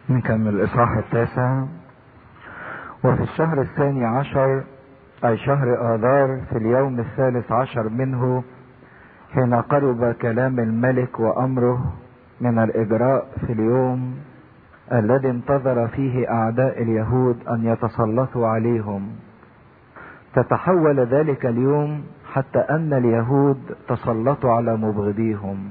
نكمل الإصحاح التاسع وفي الشهر الثاني عشر أي شهر آذار في اليوم الثالث عشر منه حين قرب كلام الملك وأمره من الإجراء في اليوم الذي انتظر فيه أعداء اليهود أن يتسلطوا عليهم تتحول ذلك اليوم حتى أن اليهود تسلطوا على مبغضيهم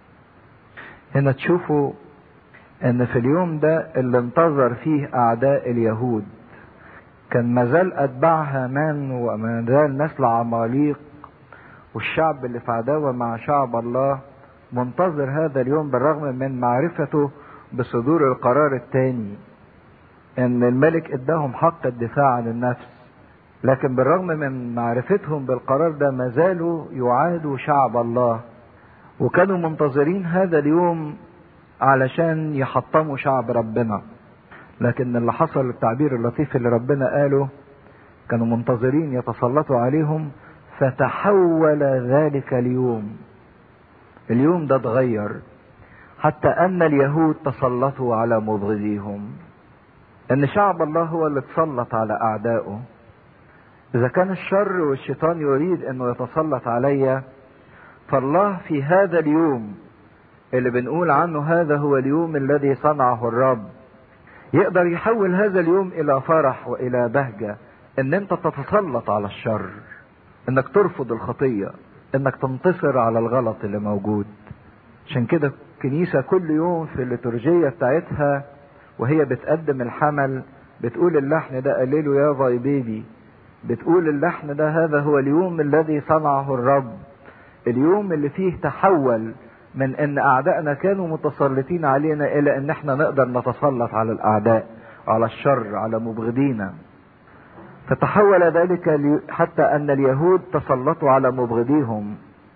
هنا تشوفوا ان في اليوم ده اللي انتظر فيه اعداء اليهود كان مازال اتباع هامان ومازال نسل عماليق والشعب اللي في عداوة مع شعب الله منتظر هذا اليوم بالرغم من معرفته بصدور القرار الثاني ان الملك اداهم حق الدفاع عن النفس لكن بالرغم من معرفتهم بالقرار ده ما زالوا يعادوا شعب الله وكانوا منتظرين هذا اليوم علشان يحطموا شعب ربنا لكن اللي حصل التعبير اللطيف اللي ربنا قاله كانوا منتظرين يتسلطوا عليهم فتحول ذلك اليوم اليوم ده اتغير حتى ان اليهود تسلطوا على مبغضيهم ان شعب الله هو اللي تسلط على اعدائه اذا كان الشر والشيطان يريد انه يتسلط عليا فالله في هذا اليوم اللي بنقول عنه هذا هو اليوم الذي صنعه الرب يقدر يحول هذا اليوم الى فرح والى بهجة ان انت تتسلط على الشر انك ترفض الخطية انك تنتصر على الغلط اللي موجود عشان كده الكنيسة كل يوم في الليتورجية بتاعتها وهي بتقدم الحمل بتقول اللحن ده قلله يا باي بيبي بتقول اللحن ده هذا هو اليوم الذي صنعه الرب اليوم اللي فيه تحول من ان اعدائنا كانوا متسلطين علينا الى ان احنا نقدر نتسلط على الاعداء على الشر على مبغضينا فتحول ذلك حتى ان اليهود تسلطوا على مبغضيهم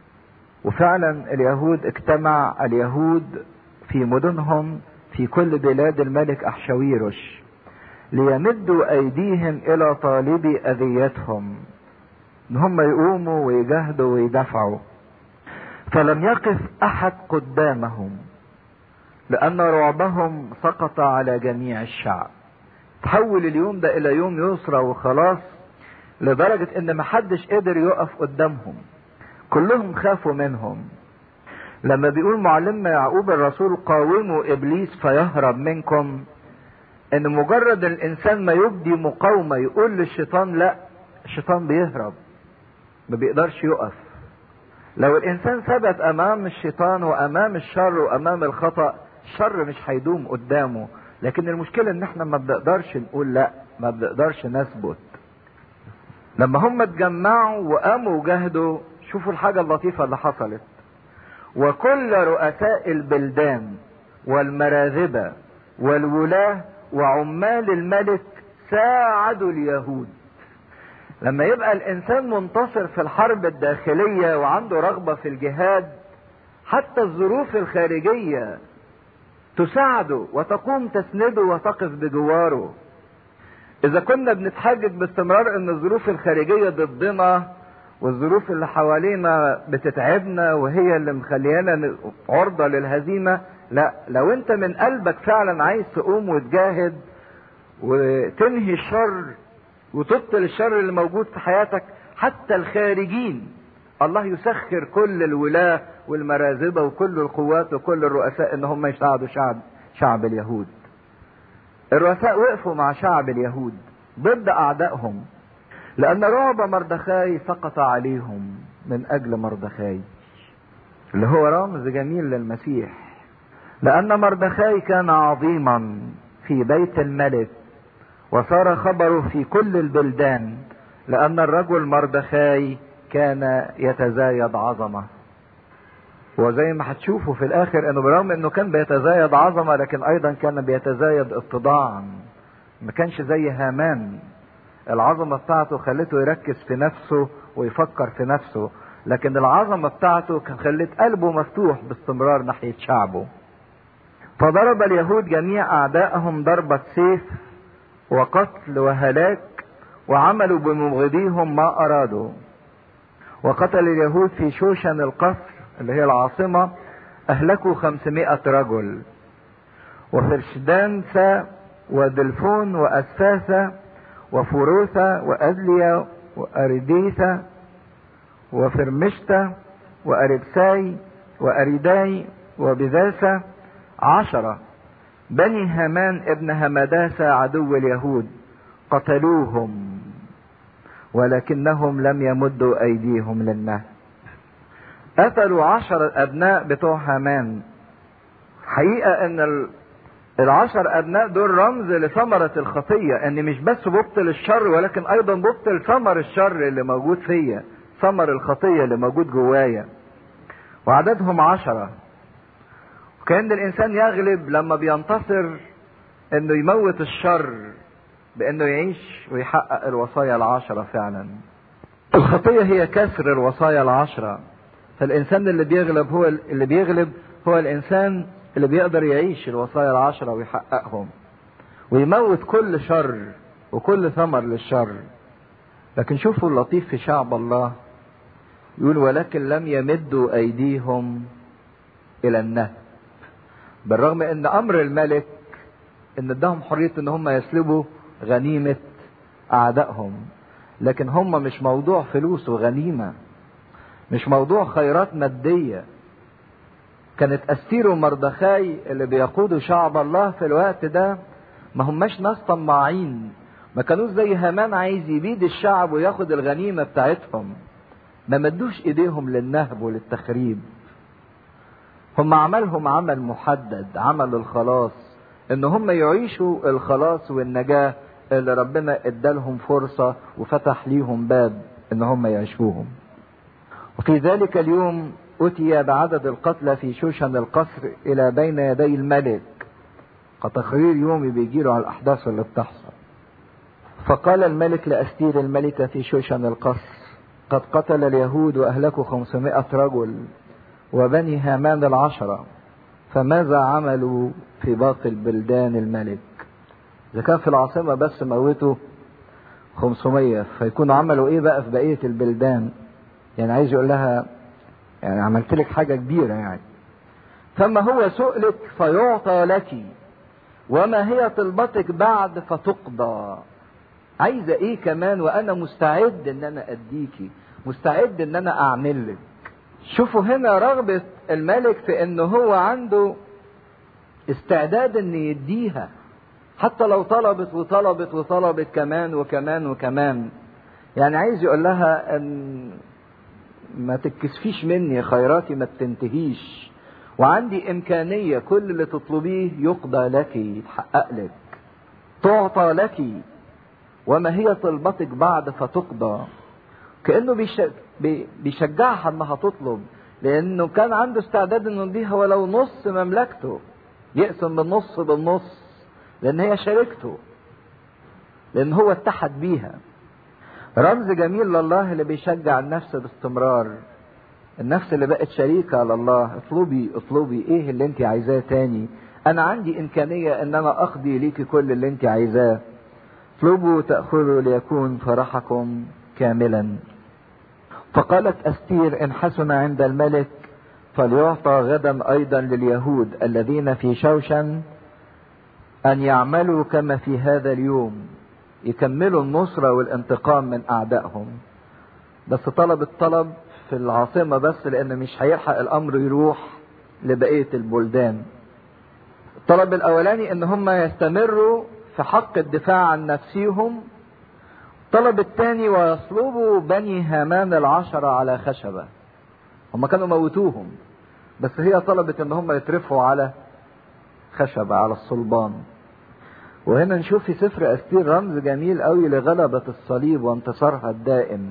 وفعلا اليهود اجتمع اليهود في مدنهم في كل بلاد الملك احشويرش ليمدوا ايديهم الى طالبي اذيتهم ان هم يقوموا ويجاهدوا ويدافعوا فلم يقف احد قدامهم لان رعبهم سقط على جميع الشعب تحول اليوم ده الى يوم يسرى وخلاص لدرجة ان محدش قدر يقف قدامهم كلهم خافوا منهم لما بيقول معلمنا يعقوب الرسول قاوموا ابليس فيهرب منكم ان مجرد الانسان ما يبدي مقاومة يقول للشيطان لا الشيطان بيهرب ما بيقدرش يقف لو الانسان ثبت امام الشيطان وامام الشر وامام الخطأ الشر مش هيدوم قدامه لكن المشكلة ان احنا ما بنقدرش نقول لا ما بنقدرش نثبت لما هم اتجمعوا وقاموا وجاهدوا شوفوا الحاجة اللطيفة اللي حصلت وكل رؤساء البلدان والمراذبة والولاة وعمال الملك ساعدوا اليهود لما يبقى الانسان منتصر في الحرب الداخلية وعنده رغبة في الجهاد حتى الظروف الخارجية تساعده وتقوم تسنده وتقف بجواره اذا كنا بنتحجج باستمرار ان الظروف الخارجية ضدنا والظروف اللي حوالينا بتتعبنا وهي اللي مخليانا عرضة للهزيمة لا لو انت من قلبك فعلا عايز تقوم وتجاهد وتنهي الشر وتبطل الشر اللي موجود في حياتك حتى الخارجين الله يسخر كل الولاة والمرازبة وكل القوات وكل الرؤساء ان هم يساعدوا شعب شعب اليهود الرؤساء وقفوا مع شعب اليهود ضد اعدائهم لان رعب مردخاي سقط عليهم من اجل مردخاي اللي هو رمز جميل للمسيح لان مردخاي كان عظيما في بيت الملك وصار خبره في كل البلدان لان الرجل مردخاي كان يتزايد عظمه وزي ما هتشوفوا في الاخر انه برغم انه كان بيتزايد عظمه لكن ايضا كان بيتزايد اتضاعا ما كانش زي هامان العظمه بتاعته خلته يركز في نفسه ويفكر في نفسه لكن العظمه بتاعته كان خلت قلبه مفتوح باستمرار ناحيه شعبه فضرب اليهود جميع اعدائهم ضربه سيف وقتل وهلاك وعملوا بمبغضيهم ما ارادوا وقتل اليهود في شوشن القصر اللي هي العاصمة اهلكوا خمسمائة رجل وفرشدانسا ودلفون وأسفاسا وفروثا وأدليا وأريديثا وفرمشتا وأربساي وأريداي وبذاسة عشرة بني هامان ابن همداسة عدو اليهود قتلوهم ولكنهم لم يمدوا أيديهم للنهب قتلوا عشر أبناء بتوع هامان حقيقة ان العشر ابناء دول رمز لثمرة الخطية ان مش بس ببطل الشر ولكن ايضا ببطل ثمر الشر اللي موجود فيا ثمر الخطية اللي موجود جوايا وعددهم عشرة وكأن الانسان يغلب لما بينتصر انه يموت الشر بانه يعيش ويحقق الوصايا العشرة فعلا الخطية هي كسر الوصايا العشرة فالانسان اللي بيغلب هو اللي بيغلب هو الانسان اللي بيقدر يعيش الوصايا العشرة ويحققهم ويموت كل شر وكل ثمر للشر لكن شوفوا اللطيف في شعب الله يقول ولكن لم يمدوا ايديهم الى النهب بالرغم ان امر الملك ان ادهم حرية ان هم يسلبوا غنيمة اعدائهم لكن هم مش موضوع فلوس وغنيمة مش موضوع خيرات مادية كانت أستير ومردخاي اللي بيقودوا شعب الله في الوقت ده ما هماش ناس طماعين ما كانوش زي هامان عايز يبيد الشعب وياخد الغنيمة بتاعتهم ما مدوش ايديهم للنهب وللتخريب هم عملهم عمل محدد عمل الخلاص ان هم يعيشوا الخلاص والنجاة اللي ربنا ادالهم فرصة وفتح ليهم باب ان هم يعيشوهم وفي ذلك اليوم أتي بعدد القتلى في شوشن القصر إلى بين يدي الملك كتقرير يومي بيجيله على الأحداث اللي بتحصل فقال الملك لأستير الملكة في شوشن القصر قد قتل اليهود وأهلكوا خمسمائة رجل وبني هامان العشرة فماذا عملوا في باقي البلدان الملك إذا كان في العاصمة بس موتوا 500 فيكونوا عملوا إيه بقى في بقية البلدان يعني عايز يقول لها يعني عملت لك حاجة كبيرة يعني فما هو سؤلك فيعطى لك وما هي طلبتك بعد فتقضى عايزة ايه كمان وانا مستعد ان انا اديكي مستعد ان انا اعمل لك شوفوا هنا رغبة الملك في ان هو عنده استعداد ان يديها حتى لو طلبت وطلبت وطلبت كمان وكمان وكمان يعني عايز يقول لها ان ما تتكسفيش مني خيراتي ما بتنتهيش وعندي إمكانية كل اللي تطلبيه يقضى لك يتحقق لك تعطى لك وما هي طلبتك بعد فتقضى كأنه بيشجعها انها تطلب لانه كان عنده استعداد انه يديها ولو نص مملكته يقسم بالنص بالنص لان هي شركته لان هو اتحد بيها رمز جميل لله اللي بيشجع النفس باستمرار النفس اللي بقت شريكة لله اطلبي اطلبي ايه اللي انت عايزاه تاني انا عندي امكانية ان انا اقضي ليكي كل اللي انت عايزاه اطلبوا تأخذوا ليكون فرحكم كاملا فقالت استير ان حسن عند الملك فليعطى غدا ايضا لليهود الذين في شوشن ان يعملوا كما في هذا اليوم يكملوا النصرة والانتقام من أعدائهم بس طلب الطلب في العاصمة بس لأن مش هيلحق الأمر يروح لبقية البلدان الطلب الأولاني إن هم يستمروا في حق الدفاع عن نفسهم الطلب الثاني ويصلبوا بني هامان العشرة على خشبة هم كانوا موتوهم بس هي طلبت ان هم يترفعوا على خشبة على الصلبان وهنا نشوف في سفر أستير رمز جميل قوي لغلبة الصليب وانتصارها الدائم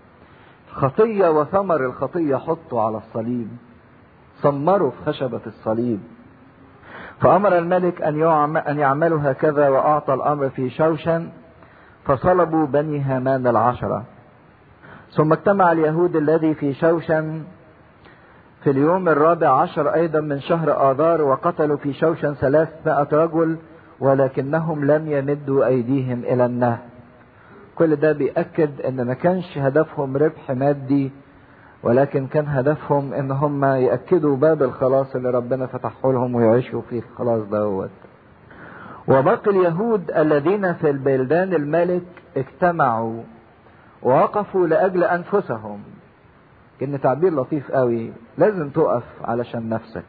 خطية وثمر الخطية حطوا على الصليب ثمروا في خشبة الصليب فأمر الملك أن, أن يعملوا هكذا وأعطى الأمر في شوشن فصلبوا بني هامان العشرة ثم اجتمع اليهود الذي في شوشن في اليوم الرابع عشر أيضا من شهر آذار وقتلوا في شوشن ثلاثمائة رجل ولكنهم لم يمدوا ايديهم الى النهب كل ده بيأكد ان ما كانش هدفهم ربح مادي ولكن كان هدفهم ان هم يأكدوا باب الخلاص اللي ربنا فتحه لهم ويعيشوا فيه الخلاص دوت وباقي اليهود الذين في البلدان الملك اجتمعوا ووقفوا لأجل أنفسهم كأن تعبير لطيف قوي لازم تقف علشان نفسك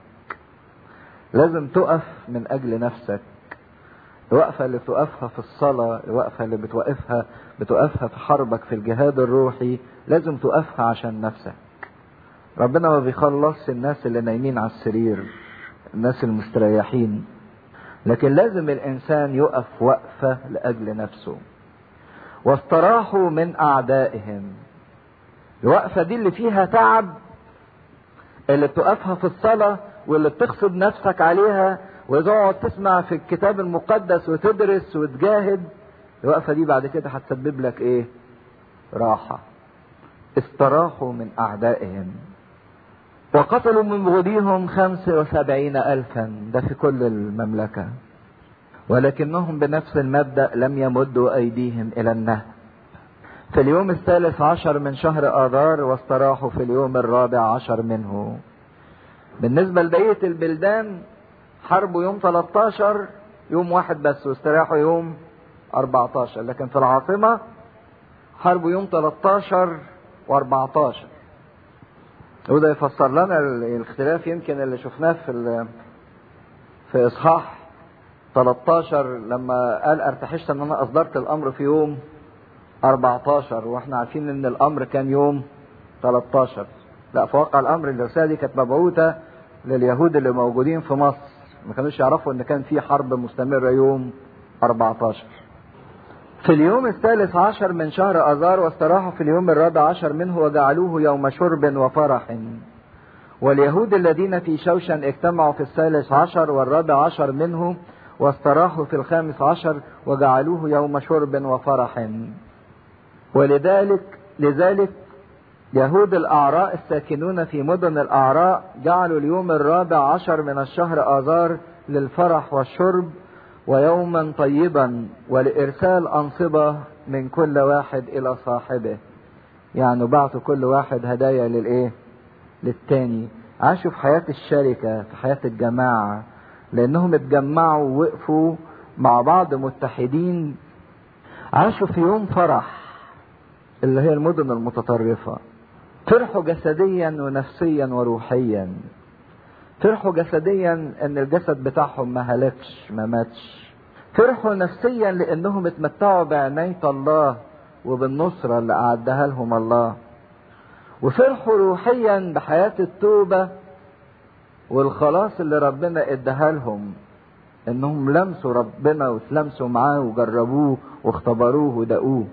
لازم تقف من أجل نفسك الوقفة اللي بتوقفها في الصلاة الوقفة اللي بتوقفها بتوقفها في حربك في الجهاد الروحي لازم توقفها عشان نفسك ربنا ما بيخلصش الناس اللي نايمين على السرير الناس المستريحين لكن لازم الانسان يقف وقفة لاجل نفسه واستراحوا من اعدائهم الوقفة دي اللي فيها تعب اللي بتقفها في الصلاة واللي بتغصب نفسك عليها وتقعد تسمع في الكتاب المقدس وتدرس وتجاهد الوقفة دي بعد كده هتسبب لك ايه راحة استراحوا من اعدائهم وقتلوا من بغضيهم خمس وسبعين ألفا ده في كل المملكة ولكنهم بنفس المبدأ لم يمدوا أيديهم إلى النهب في اليوم الثالث عشر من شهر آذار واستراحوا في اليوم الرابع عشر منه بالنسبة لبقية البلدان حربوا يوم 13 يوم واحد بس واستراحوا يوم 14 لكن في العاصمة حربوا يوم 13 و14 وده يفسر لنا الاختلاف يمكن اللي شفناه في في اصحاح 13 لما قال ارتحشت ان انا اصدرت الامر في يوم 14 واحنا عارفين ان الامر كان يوم 13 لا في واقع الامر الرساله دي كانت مبعوثه لليهود اللي موجودين في مصر ما كانوش يعرفوا ان كان في حرب مستمره يوم 14 في اليوم الثالث عشر من شهر أذار واستراحوا في اليوم الرابع عشر منه وجعلوه يوم شرب وفرح واليهود الذين في شوشن اجتمعوا في الثالث عشر والرابع عشر منه واستراحوا في الخامس عشر وجعلوه يوم شرب وفرح ولذلك لذلك يهود الأعراء الساكنون في مدن الأعراء جعلوا اليوم الرابع عشر من الشهر آذار للفرح والشرب ويوما طيبا ولإرسال أنصبة من كل واحد إلى صاحبه يعني بعثوا كل واحد هدايا للإيه للتاني عاشوا في حياة الشركة في حياة الجماعة لأنهم اتجمعوا ووقفوا مع بعض متحدين عاشوا في يوم فرح اللي هي المدن المتطرفة فرحوا جسديا ونفسيا وروحيا فرحوا جسديا ان الجسد بتاعهم ما هلكش ما ماتش فرحوا نفسيا لانهم اتمتعوا بعناية الله وبالنصرة اللي اعدها لهم الله وفرحوا روحيا بحياة التوبة والخلاص اللي ربنا اداها لهم انهم لمسوا ربنا وتلمسوا معاه وجربوه واختبروه ودقوه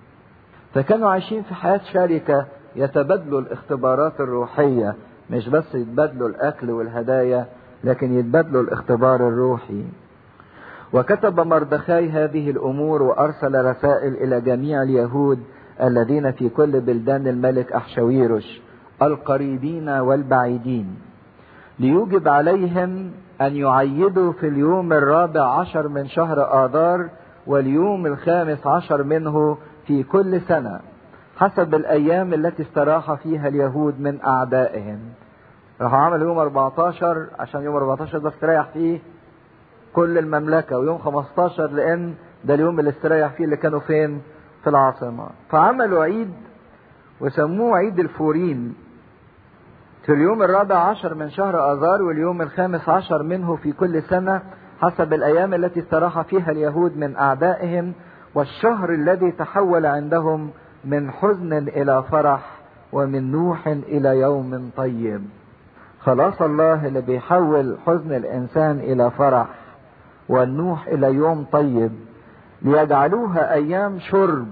فكانوا عايشين في حياة شركة يتبادلوا الاختبارات الروحية مش بس يتبادلوا الاكل والهدايا لكن يتبادلوا الاختبار الروحي وكتب مردخاي هذه الامور وارسل رسائل الى جميع اليهود الذين في كل بلدان الملك احشويرش القريبين والبعيدين ليوجب عليهم ان يعيدوا في اليوم الرابع عشر من شهر اذار واليوم الخامس عشر منه في كل سنه حسب الايام التي استراح فيها اليهود من اعدائهم راحوا عملوا يوم 14 عشان يوم 14 ده استريح فيه كل المملكة ويوم 15 لان ده اليوم اللي استريح فيه اللي كانوا فين في العاصمة فعملوا عيد وسموه عيد الفورين في اليوم الرابع عشر من شهر اذار واليوم الخامس عشر منه في كل سنة حسب الايام التي استراح فيها اليهود من اعدائهم والشهر الذي تحول عندهم من حزن الى فرح ومن نوح الى يوم طيب خلاص الله اللي بيحول حزن الانسان الى فرح والنوح الى يوم طيب ليجعلوها ايام شرب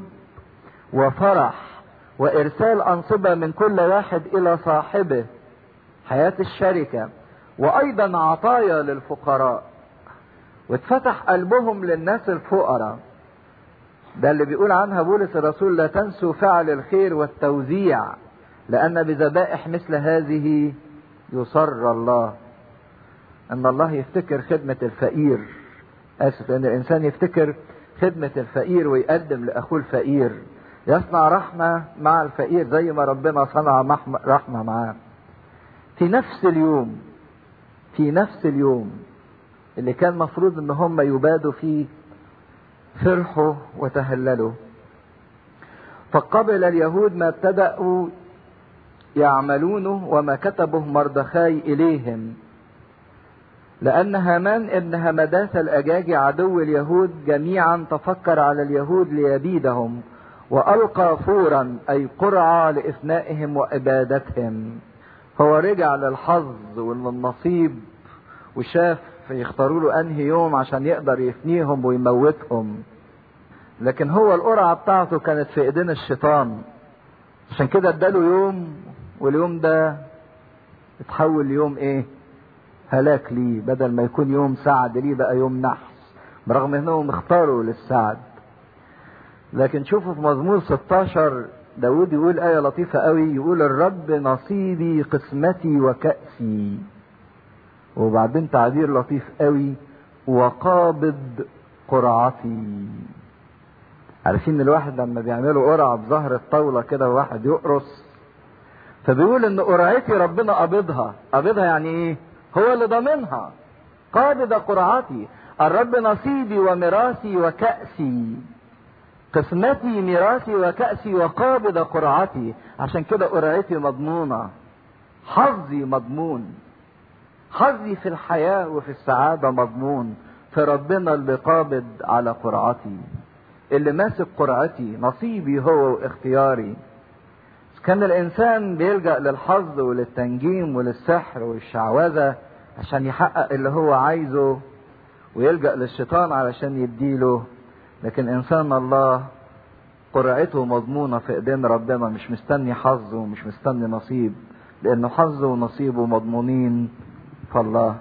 وفرح وارسال انصبه من كل واحد الى صاحبه حياه الشركه وايضا عطايا للفقراء واتفتح قلبهم للناس الفقراء ده اللي بيقول عنها بولس الرسول لا تنسوا فعل الخير والتوزيع لأن بذبائح مثل هذه يصر الله أن الله يفتكر خدمة الفقير آسف أن الإنسان يفتكر خدمة الفقير ويقدم لأخوه الفقير يصنع رحمة مع الفقير زي ما ربنا صنع رحمة معاه في نفس اليوم في نفس اليوم اللي كان مفروض ان هم يبادوا فيه فرحوا وتهللوا فقبل اليهود ما ابتدأوا يعملونه وما كتبه مردخاي إليهم لأن هامان ابن همداث الأجاجي عدو اليهود جميعا تفكر على اليهود ليبيدهم وألقى فورا أي قرعة لإفنائهم وإبادتهم هو رجع للحظ وللنصيب وشاف يختاروا له أنهي يوم عشان يقدر يفنيهم ويموتهم لكن هو القرعة بتاعته كانت في ايدين الشيطان عشان كده اداله يوم واليوم ده اتحول ليوم ايه هلاك ليه بدل ما يكون يوم سعد ليه بقى يوم نحس برغم انهم اختاروا للسعد لكن شوفوا في مزمور 16 داود يقول آية لطيفة قوي يقول الرب نصيبي قسمتي وكأسي وبعدين تعبير لطيف قوي وقابض قرعتي عارفين الواحد لما بيعملوا قرعة بظهر الطاولة كده وواحد يقرص فبيقول ان قرعتي ربنا قابضها قابضها يعني ايه هو اللي ضامنها قابض قرعتي الرب نصيبي وميراثي وكأسي قسمتي ميراثي وكأسي وقابض قرعتي عشان كده قرعتي مضمونة حظي مضمون حظي في الحياة وفي السعادة مضمون فربنا اللي قابض على قرعتي اللي ماسك قرعتي نصيبي هو واختياري كان الانسان بيلجأ للحظ وللتنجيم وللسحر والشعوذة عشان يحقق اللي هو عايزه ويلجأ للشيطان علشان يديله لكن انسان الله قرعته مضمونة في ايدين ربنا مش مستني حظه ومش مستني نصيب لانه حظه ونصيبه مضمونين فالله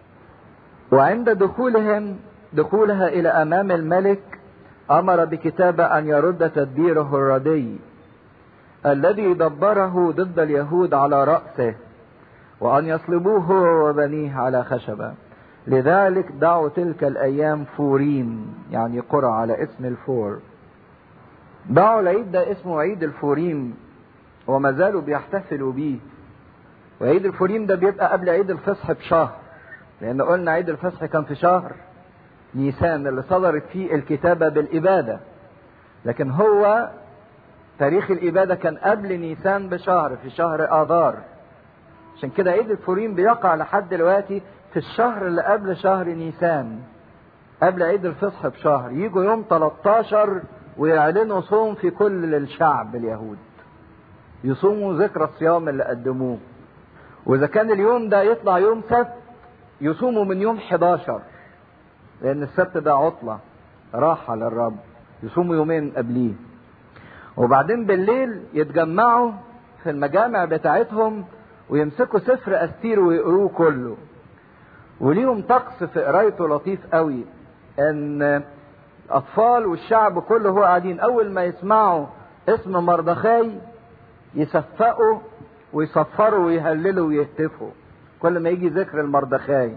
وعند دخولهم دخولها الى امام الملك امر بكتابة ان يرد تدبيره الردي الذي دبره ضد اليهود على رأسه وان يصلبوه هو وبنيه على خشبة لذلك دعوا تلك الايام فوريم يعني قرى على اسم الفور دعوا العيد ده اسمه عيد الفوريم وما زالوا بيحتفلوا بيه وعيد الفوريم ده بيبقى قبل عيد الفصح بشهر لان قلنا عيد الفصح كان في شهر نيسان اللي صدرت فيه الكتابة بالإبادة لكن هو تاريخ الإبادة كان قبل نيسان بشهر في شهر آذار عشان كده عيد الفوريم بيقع لحد دلوقتي في الشهر اللي قبل شهر نيسان قبل عيد الفصح بشهر يجوا يوم 13 ويعلنوا صوم في كل الشعب اليهود يصوموا ذكرى الصيام اللي قدموه واذا كان اليوم ده يطلع يوم سبت يصوموا من يوم 11 لان السبت ده عطلة راحة للرب يصوموا يومين قبليه وبعدين بالليل يتجمعوا في المجامع بتاعتهم ويمسكوا سفر استير ويقروه كله وليهم طقس في قرايته لطيف قوي ان الاطفال والشعب كله هو قاعدين اول ما يسمعوا اسم مردخاي يصفقوا ويصفروا ويهللوا ويهتفوا كل ما يجي ذكر المردخاي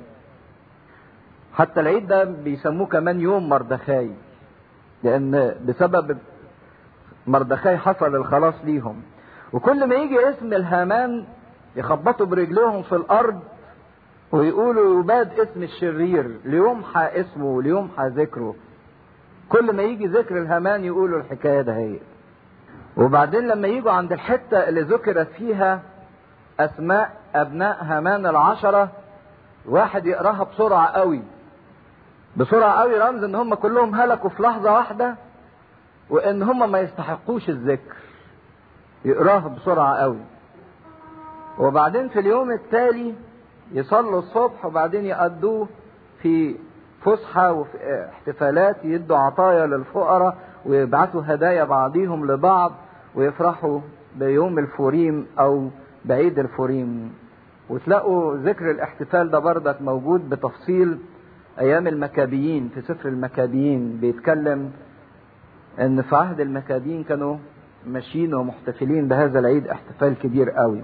حتى العيد ده بيسموه كمان يوم مردخاي لان بسبب مردخاي حصل الخلاص ليهم وكل ما يجي اسم الهامان يخبطوا برجلهم في الارض ويقولوا يباد اسم الشرير ليمحى اسمه وليمحى ذكره كل ما يجي ذكر الهامان يقولوا الحكايه ده هي وبعدين لما يجوا عند الحته اللي ذكرت فيها اسماء ابناء هامان العشره واحد يقراها بسرعه قوي بسرعه قوي رمز ان هم كلهم هلكوا في لحظه واحده وان هم ما يستحقوش الذكر يقراها بسرعه قوي وبعدين في اليوم التالي يصلوا الصبح وبعدين يقضوه في فسحة وفي احتفالات يدوا عطايا للفقراء ويبعتوا هدايا بعضيهم لبعض ويفرحوا بيوم الفوريم او بعيد الفوريم وتلاقوا ذكر الاحتفال ده بردك موجود بتفصيل ايام المكابيين في سفر المكابيين بيتكلم ان في عهد المكابيين كانوا ماشيين ومحتفلين بهذا العيد احتفال كبير قوي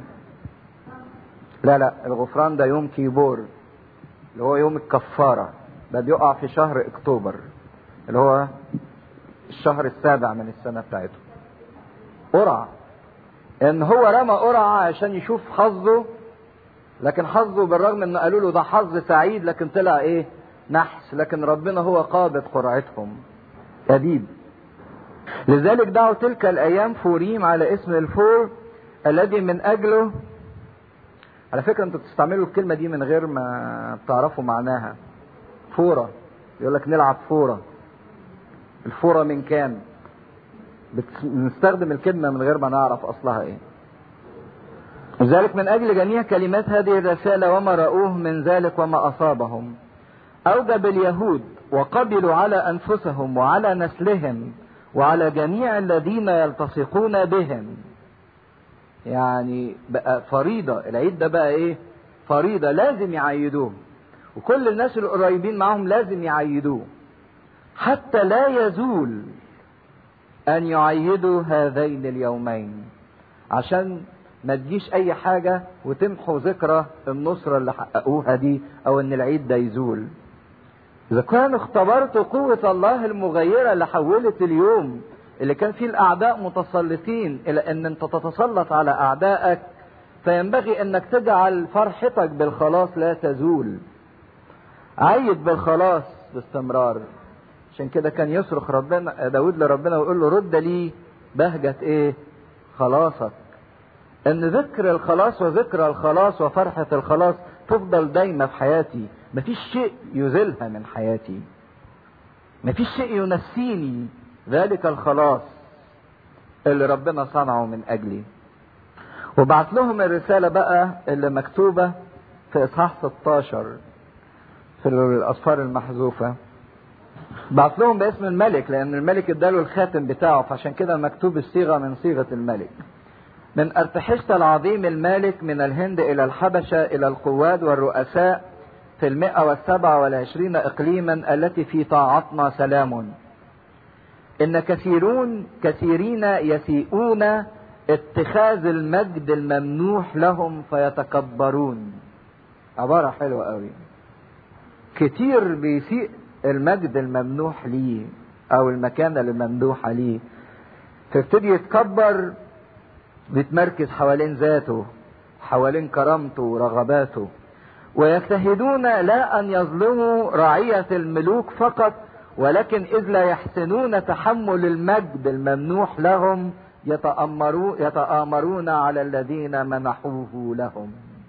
لا لا الغفران ده يوم كيبور اللي هو يوم الكفارة ده بيقع في شهر اكتوبر اللي هو الشهر السابع من السنة بتاعته قرعة ان هو رمى قرعة عشان يشوف حظه لكن حظه بالرغم ان قالوا له ده حظ سعيد لكن طلع ايه نحس لكن ربنا هو قابض قرعتهم أديب لذلك دعوا تلك الأيام فوريم على اسم الفور الذي من أجله على فكرة انتوا بتستعملوا الكلمة دي من غير ما تعرفوا معناها فورة يقول لك نلعب فورة الفورة من كام بنستخدم الكلمة من غير ما نعرف أصلها إيه لذلك من أجل جميع كلمات هذه الرسالة وما رأوه من ذلك وما أصابهم أوجب اليهود وقبلوا على أنفسهم وعلى نسلهم وعلى جميع الذين يلتصقون بهم يعني بقى فريضة العيد ده بقى ايه فريضة لازم يعيدوه وكل الناس القريبين معهم لازم يعيدوه حتى لا يزول ان يعيدوا هذين اليومين عشان ما تجيش اي حاجة وتمحوا ذكرى النصرة اللي حققوها دي او ان العيد ده يزول اذا كانوا اختبرتوا قوة الله المغيرة اللي حولت اليوم اللي كان فيه الاعداء متسلطين الى ان انت تتسلط على اعدائك فينبغي انك تجعل فرحتك بالخلاص لا تزول عيد بالخلاص باستمرار عشان كده كان يصرخ ربنا داود لربنا ويقول له رد لي بهجة ايه خلاصك ان ذكر الخلاص وذكر الخلاص وفرحة الخلاص تفضل دايما في حياتي مفيش شيء يزيلها من حياتي مفيش شيء ينسيني ذلك الخلاص اللي ربنا صنعه من اجلي وبعت لهم الرسالة بقى اللي مكتوبة في اصحاح 16 في الاسفار المحذوفة بعت لهم باسم الملك لان الملك اداله الخاتم بتاعه فعشان كده مكتوب الصيغة من صيغة الملك من ارتحشت العظيم المالك من الهند الى الحبشة الى القواد والرؤساء في المئة والسبعة والعشرين اقليما التي في طاعتنا سلام ان كثيرون كثيرين يسيئون اتخاذ المجد الممنوح لهم فيتكبرون عبارة حلوة قوي كتير بيسيء المجد الممنوح ليه او المكانة الممدوحة ليه فيبتدي يتكبر بيتمركز حوالين ذاته حوالين كرامته ورغباته ويجتهدون لا ان يظلموا رعية الملوك فقط ولكن إذ لا يحسنون تحمل المجد الممنوح لهم يتأمرون, يتآمرون على الذين منحوه لهم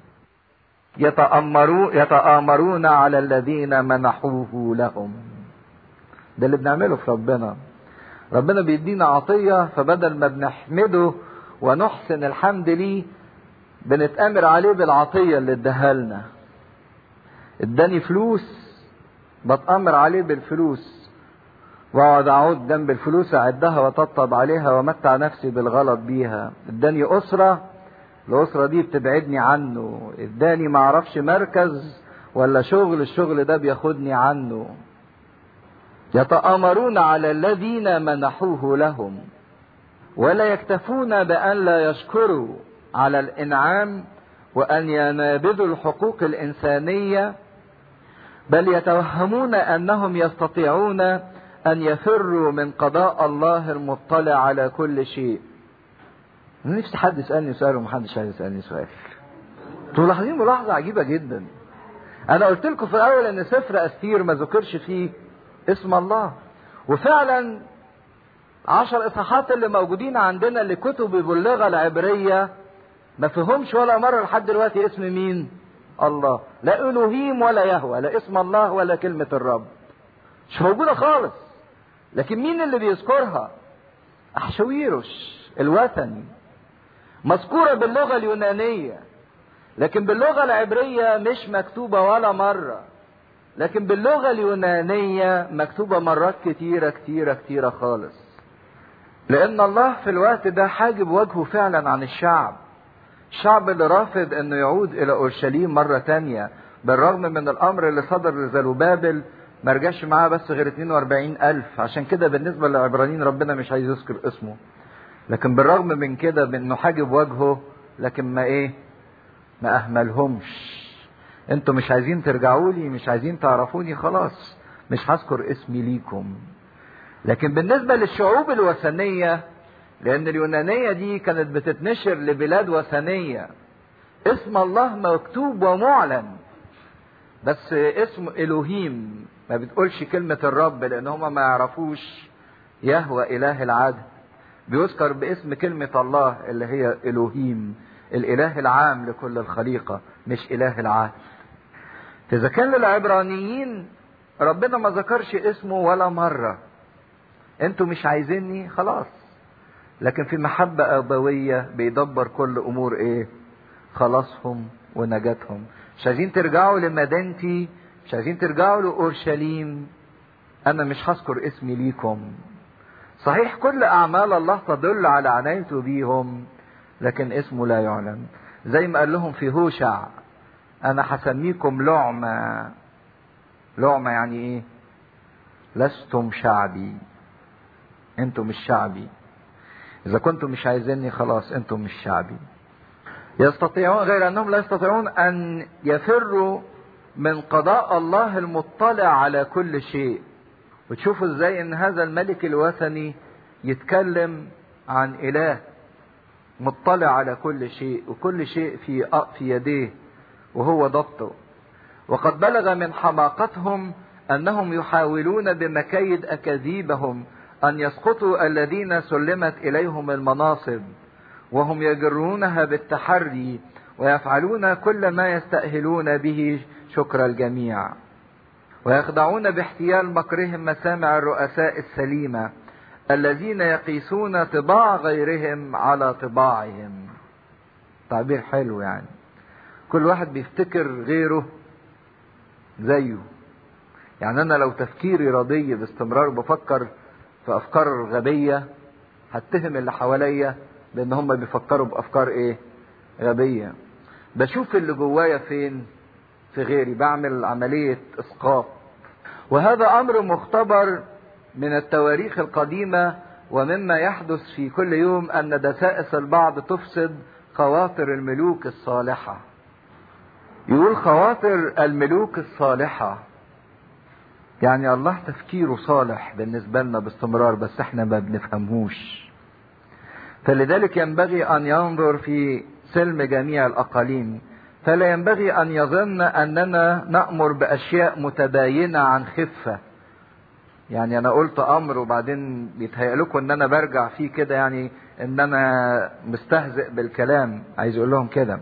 يتأمرون, يتآمرون على الذين منحوه لهم ده اللي بنعمله في ربنا ربنا بيدينا عطية فبدل ما بنحمده ونحسن الحمد ليه بنتأمر عليه بالعطية اللي اداها لنا اداني فلوس بتأمر عليه بالفلوس واقعد اعود جنب الفلوس اعدها واطبطب عليها وامتع نفسي بالغلط بيها اداني اسرة الاسرة دي بتبعدني عنه اداني معرفش مركز ولا شغل الشغل ده بياخدني عنه يتآمرون على الذين منحوه لهم ولا يكتفون بأن لا يشكروا على الإنعام وأن ينابذوا الحقوق الإنسانية بل يتوهمون انهم يستطيعون ان يفروا من قضاء الله المطلع على كل شيء نفسي حد يسالني سؤال ومحدش عايز يسالني سؤال انتوا ملاحظين ملاحظه عجيبه جدا انا قلت لكم في الاول ان سفر استير ما ذكرش فيه اسم الله وفعلا عشر اصحاحات اللي موجودين عندنا اللي كتب باللغه العبريه ما فيهمش ولا مره لحد دلوقتي اسم مين الله لا الوهيم ولا يهوى لا اسم الله ولا كلمة الرب مش موجودة خالص لكن مين اللي بيذكرها أحشويروش الوثني مذكورة باللغة اليونانية لكن باللغة العبرية مش مكتوبة ولا مرة لكن باللغة اليونانية مكتوبة مرات كتيرة كتيرة كتيرة خالص لأن الله في الوقت ده حاجب وجهه فعلا عن الشعب الشعب اللي رافض انه يعود الى اورشليم مرة تانية بالرغم من الامر اللي صدر لزروبابل ما رجعش معاه بس غير 42 الف عشان كده بالنسبة للعبرانيين ربنا مش عايز يذكر اسمه لكن بالرغم من كده بانه حاجب وجهه لكن ما ايه ما اهملهمش انتوا مش عايزين ترجعوا لي مش عايزين تعرفوني خلاص مش هذكر اسمي ليكم لكن بالنسبة للشعوب الوثنية لأن اليونانية دي كانت بتتنشر لبلاد وثنية اسم الله مكتوب ومعلن بس اسمه الوهيم ما بتقولش كلمة الرب لان هم ما يعرفوش يهوى اله العدل بيذكر باسم كلمة الله اللي هي الوهيم الاله العام لكل الخليقة مش اله العدل اذا كان للعبرانيين ربنا ما ذكرش اسمه ولا مرة انتوا مش عايزيني خلاص لكن في محبة أبوية بيدبر كل أمور إيه؟ خلاصهم ونجاتهم. مش عايزين ترجعوا لمدينتي، مش عايزين ترجعوا لأورشليم. أنا مش هذكر اسمي ليكم. صحيح كل أعمال الله تدل على عنايته بيهم، لكن اسمه لا يعلن. زي ما قال لهم في هوشع: أنا هسميكم لعمة. لعمة يعني إيه؟ لستم شعبي. أنتم مش شعبي. إذا كنتم مش عايزيني خلاص أنتم مش شعبي. يستطيعون غير أنهم لا يستطيعون أن يفروا من قضاء الله المطلع على كل شيء. وتشوفوا ازاي ان هذا الملك الوثني يتكلم عن اله مطلع على كل شيء وكل شيء في في يديه وهو ضبطه وقد بلغ من حماقتهم انهم يحاولون بمكايد اكاذيبهم ان يسقطوا الذين سلمت اليهم المناصب وهم يجرونها بالتحري ويفعلون كل ما يستاهلون به شكر الجميع ويخضعون باحتيال مكرهم مسامع الرؤساء السليمه الذين يقيسون طباع غيرهم على طباعهم تعبير حلو يعني كل واحد بيفتكر غيره زيه يعني انا لو تفكيري رضي باستمرار بفكر في افكار غبيه هتهم اللي حواليا بان هم بيفكروا بافكار ايه غبيه بشوف اللي جوايا فين في غيري بعمل عمليه اسقاط وهذا امر مختبر من التواريخ القديمه ومما يحدث في كل يوم ان دسائس البعض تفسد خواطر الملوك الصالحه يقول خواطر الملوك الصالحه يعني الله تفكيره صالح بالنسبه لنا باستمرار بس احنا ما بنفهمهوش فلذلك ينبغي ان ينظر في سلم جميع الاقاليم فلا ينبغي ان يظن اننا نامر باشياء متباينه عن خفه يعني انا قلت امر وبعدين بيتهيأ لكم ان انا برجع فيه كده يعني ان انا مستهزئ بالكلام عايز اقول لهم كده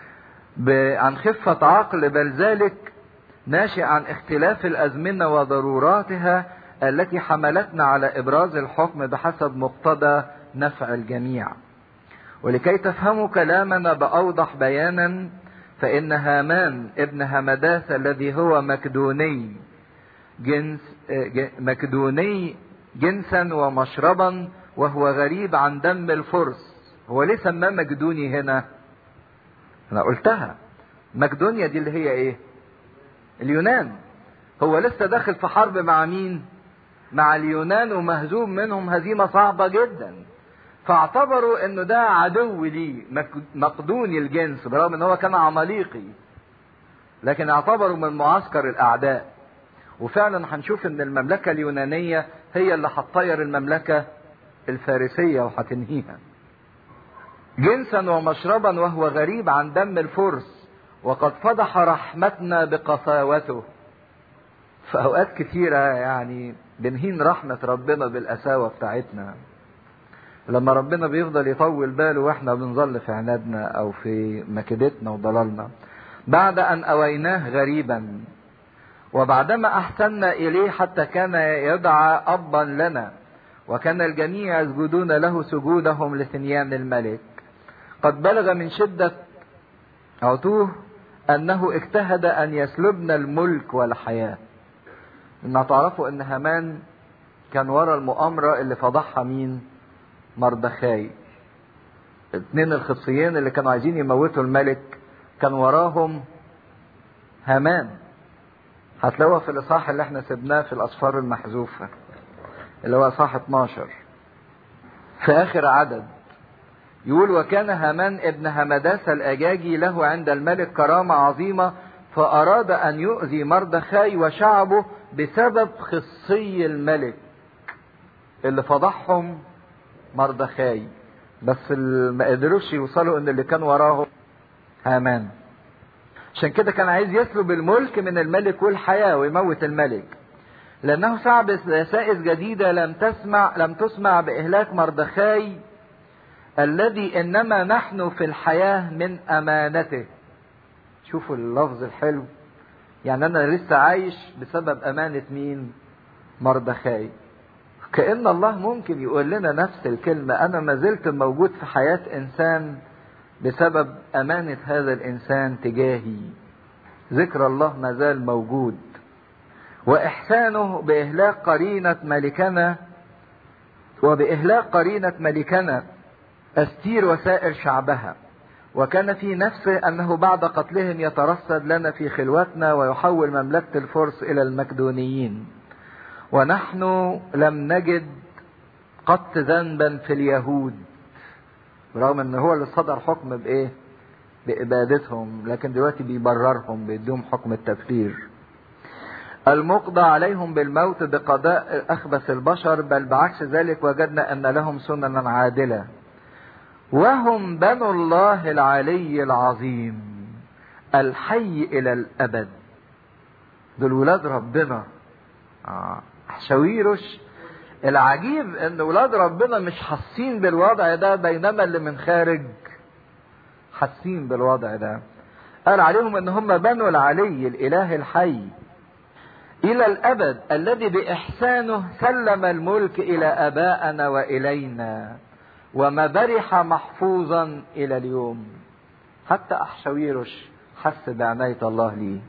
عن خفة عقل بل ذلك ناشئ عن اختلاف الازمنة وضروراتها التي حملتنا على ابراز الحكم بحسب مقتضى نفع الجميع ولكي تفهموا كلامنا باوضح بيانا فان هامان ابن همداث الذي هو مكدوني جنس مكدوني جنسا ومشربا وهو غريب عن دم الفرس هو ليه سماه مكدوني هنا انا قلتها مكدونيا دي اللي هي ايه اليونان هو لسه داخل في حرب مع مين مع اليونان ومهزوم منهم هزيمه صعبه جدا فاعتبروا انه ده عدو ليه مقدوني الجنس برغم ان هو كان عماليقي لكن اعتبروا من معسكر الاعداء وفعلا هنشوف ان المملكة اليونانية هي اللي هتطير المملكة الفارسية وهتنهيها جنسا ومشربا وهو غريب عن دم الفرس وقد فضح رحمتنا بقساوته في اوقات كثيرة يعني بنهين رحمة ربنا بالقساوة بتاعتنا لما ربنا بيفضل يطول باله واحنا بنظل في عنادنا او في مكيدتنا وضلالنا بعد ان اويناه غريبا وبعدما احسنا اليه حتى كان يدعى ابا لنا وكان الجميع يسجدون له سجودهم لثنيان الملك قد بلغ من شدة عتوه انه اجتهد ان يسلبنا الملك والحياة ان تعرفوا ان هامان كان ورا المؤامرة اللي فضحها مين مردخاي اتنين الخصيين اللي كانوا عايزين يموتوا الملك كان وراهم هامان هتلاقوها في الاصحاح اللي احنا سبناه في الاصفار المحذوفه اللي هو اصحاح 12 في اخر عدد يقول وكان هامان ابن همداس الاجاجي له عند الملك كرامه عظيمه فاراد ان يؤذي مردخاي وشعبه بسبب خصي الملك اللي فضحهم مردخاي بس ما قدروش يوصلوا ان اللي كان وراهم هامان عشان كده كان عايز يسلب الملك من الملك والحياة ويموت الملك لأنه شعب سائس جديدة لم تسمع لم تسمع بإهلاك مردخاي الذي إنما نحن في الحياة من أمانته شوفوا اللفظ الحلو يعني أنا لسه عايش بسبب أمانة مين مردخاي كأن الله ممكن يقول لنا نفس الكلمة أنا ما زلت موجود في حياة إنسان بسبب أمانة هذا الإنسان تجاهي ذكر الله ما زال موجود وإحسانه بإهلاك قرينة ملكنا وبإهلاك قرينة ملكنا أستير وسائر شعبها وكان في نفسه أنه بعد قتلهم يترصد لنا في خلوتنا ويحول مملكة الفرس إلى المكدونيين ونحن لم نجد قط ذنبا في اليهود رغم ان هو اللي صدر حكم بايه بابادتهم لكن دلوقتي بيبررهم بيديهم حكم التفكير المقضى عليهم بالموت بقضاء اخبث البشر بل بعكس ذلك وجدنا ان لهم سننا عادله وهم بنو الله العلي العظيم الحي الى الابد دول ولاد ربنا آه. شويرش العجيب ان ولاد ربنا مش حاسين بالوضع ده بينما اللي من خارج حاسين بالوضع ده قال عليهم ان هم بنو العلي الاله الحي الى الابد الذي باحسانه سلم الملك الى ابائنا والينا وما برح محفوظا الى اليوم حتى احشويرش حس بعناية الله ليه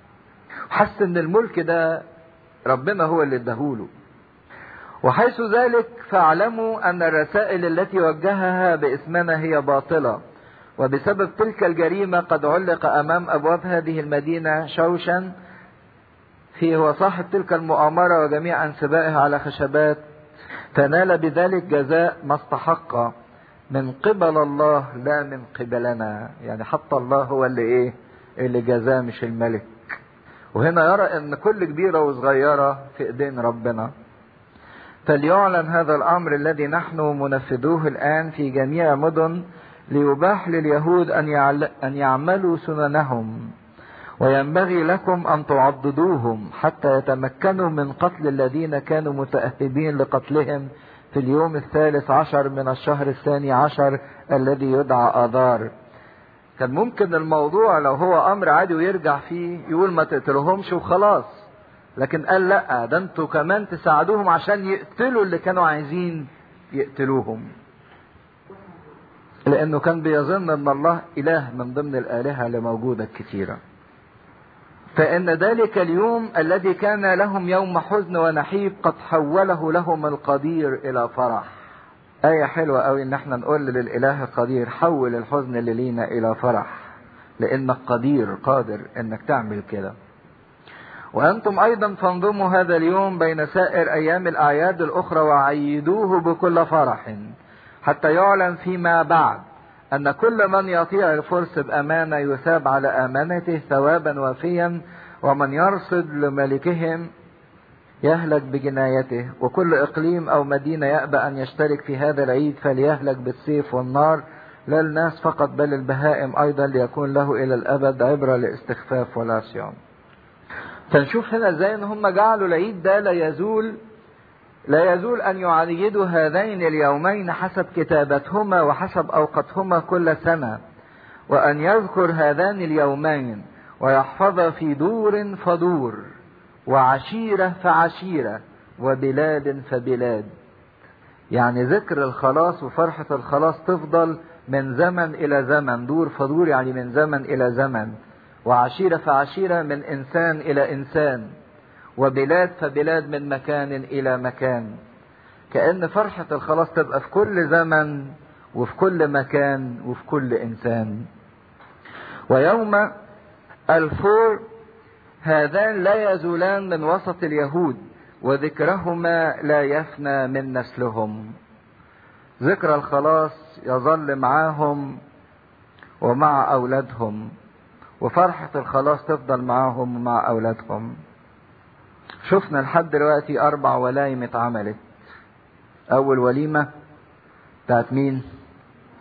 حس ان الملك ده ربنا هو اللي اداهوله وحيث ذلك فاعلموا ان الرسائل التي وجهها باسمنا هي باطله وبسبب تلك الجريمه قد علق امام ابواب هذه المدينه شوشا فيه هو صاحب تلك المؤامره وجميع انسبائها على خشبات فنال بذلك جزاء ما استحق من قبل الله لا من قبلنا يعني حتى الله هو اللي ايه اللي جزاه مش الملك وهنا يرى ان كل كبيرة وصغيرة في ايدين ربنا فليعلن هذا الامر الذي نحن منفذوه الان في جميع مدن ليباح لليهود ان ان يعملوا سننهم وينبغي لكم ان تعضدوهم حتى يتمكنوا من قتل الذين كانوا متأهبين لقتلهم في اليوم الثالث عشر من الشهر الثاني عشر الذي يدعى آذار كان ممكن الموضوع لو هو امر عادي ويرجع فيه يقول ما تقتلهمش وخلاص لكن قال لا ده انتوا كمان تساعدوهم عشان يقتلوا اللي كانوا عايزين يقتلوهم لانه كان بيظن ان الله اله من ضمن الالهه اللي موجوده الكثيره فان ذلك اليوم الذي كان لهم يوم حزن ونحيب قد حوله لهم القدير الى فرح آية حلوة أوي إن احنا نقول للإله القدير حول الحزن اللي لينا إلى فرح لأنك قدير قادر إنك تعمل كده وأنتم أيضا فانضموا هذا اليوم بين سائر أيام الأعياد الأخرى وعيدوه بكل فرح حتى يعلن فيما بعد أن كل من يطيع الفرس بأمانة يثاب على أمانته ثوابا وافيا ومن يرصد لملكهم يهلك بجنايته وكل اقليم او مدينه يأبى ان يشترك في هذا العيد فليهلك بالسيف والنار لا الناس فقط بل البهائم ايضا ليكون له الى الابد عبره لاستخفاف والعصيان. فنشوف هنا ازاي ان هم جعلوا العيد ده لا يزول لا يزول ان يعيدوا هذين اليومين حسب كتابتهما وحسب اوقاتهما كل سنه وان يذكر هذان اليومين ويحفظ في دور فدور وعشيرة فعشيرة وبلاد فبلاد يعني ذكر الخلاص وفرحة الخلاص تفضل من زمن إلى زمن دور فدور يعني من زمن إلى زمن وعشيرة فعشيرة من إنسان إلى إنسان وبلاد فبلاد من مكان إلى مكان كأن فرحة الخلاص تبقى في كل زمن وفي كل مكان وفي كل إنسان ويوم الفور هذان لا يزولان من وسط اليهود وذكرهما لا يفنى من نسلهم ذكر الخلاص يظل معاهم ومع أولادهم وفرحة الخلاص تفضل معاهم ومع أولادهم شفنا لحد دلوقتي أربع ولايم اتعملت أول وليمة بتاعت مين؟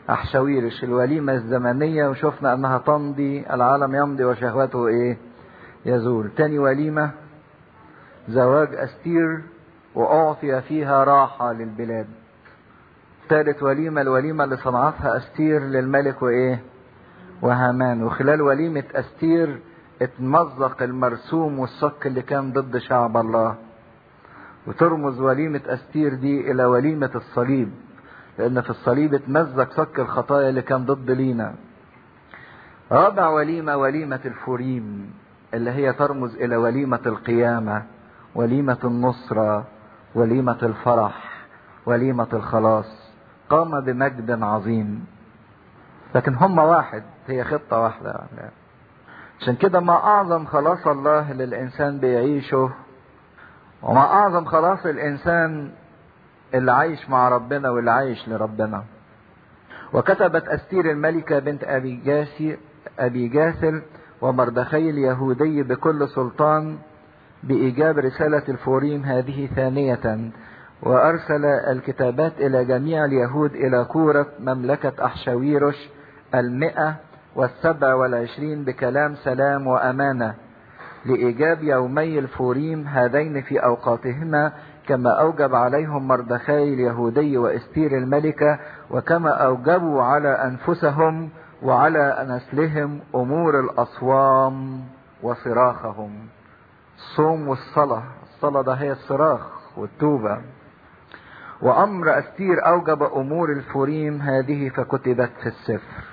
أحشاويرش الوليمة الزمنية وشفنا أنها تمضي العالم يمضي وشهوته إيه يزول تاني وليمة زواج أستير وأعطي فيها راحة للبلاد ثالث وليمة الوليمة اللي صنعتها أستير للملك وإيه وهامان وخلال وليمة أستير اتمزق المرسوم والصك اللي كان ضد شعب الله وترمز وليمة أستير دي إلى وليمة الصليب لأن في الصليب اتمزق صك الخطايا اللي كان ضد لينا رابع وليمة وليمة الفوريم اللي هي ترمز إلى وليمة القيامة وليمة النصرة وليمة الفرح وليمة الخلاص قام بمجد عظيم لكن هم واحد هي خطة واحدة عشان كده ما أعظم خلاص الله للإنسان بيعيشه وما أعظم خلاص الإنسان اللي عايش مع ربنا واللي عايش لربنا وكتبت أستير الملكة بنت أبي جاسي أبي جاسل ومردخي اليهودي بكل سلطان بإيجاب رسالة الفوريم هذه ثانية وأرسل الكتابات إلى جميع اليهود إلى كورة مملكة أحشاويرش المئة والسبع والعشرين بكلام سلام وأمانة لإيجاب يومي الفوريم هذين في أوقاتهما كما أوجب عليهم مردخاي اليهودي وإستير الملكة وكما أوجبوا على أنفسهم وعلى نسلهم أمور الأصوام وصراخهم الصوم والصلاة الصلاة ده هي الصراخ والتوبة وأمر أستير أوجب أمور الفوريم هذه فكتبت في السفر